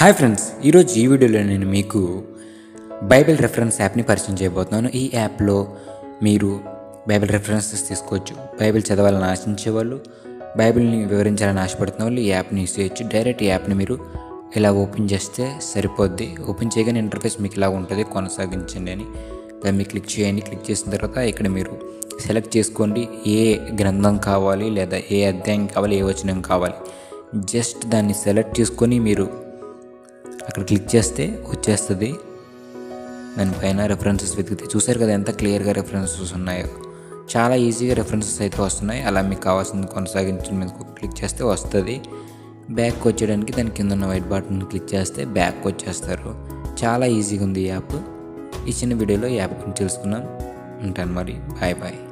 hi friends ఈరోజు ఈ వీడియోలో నేను మీకు బైబిల్ రెఫరెన్స్ యాప్ని పరిచయం చేయబోతున్నాను ఈ యాప్లో మీరు బైబిల్ రెఫరెన్సెస్ తీసుకోవచ్చు బైబిల్ చదవాలని ఆశించే వాళ్ళు బైబిల్ని వివరించాలని ఆశపడుతున్న వాళ్ళు ఈ యాప్ని యూస్ చేయొచ్చు డైరెక్ట్ ఈ యాప్ని మీరు ఇలా ఓపెన్ చేస్తే సరిపోద్ది ఓపెన్ చేయగానే ఇంటర్ఫేస్ మీకు ఇలా ఉంటుంది కొనసాగించండి అని దాన్ని క్లిక్ చేయండి క్లిక్ చేసిన తర్వాత ఇక్కడ మీరు సెలెక్ట్ చేసుకోండి ఏ గ్రంథం కావాలి లేదా ఏ అధ్యాయం కావాలి ఏ వచనం కావాలి జస్ట్ దాన్ని సెలెక్ట్ చేసుకొని మీరు అక్కడ క్లిక్ చేస్తే వచ్చేస్తుంది దానిపైన రెఫరెన్సెస్ వెతికితే చూసారు కదా ఎంత క్లియర్గా రెఫరెన్సెస్ ఉన్నాయో చాలా ఈజీగా రెఫరెన్సెస్ అయితే వస్తున్నాయి అలా మీకు కావాల్సింది కొనసాగించిన మీద క్లిక్ చేస్తే వస్తుంది బ్యాక్ వచ్చేయడానికి దాని కింద ఉన్న వైట్ బటన్ క్లిక్ చేస్తే బ్యాక్ వచ్చేస్తారు చాలా ఈజీగా ఉంది ఈ యాప్ ఈ చిన్న వీడియోలో ఈ యాప్ గురించి తెలుసుకున్నాం ఉంటాను మరి బాయ్ బాయ్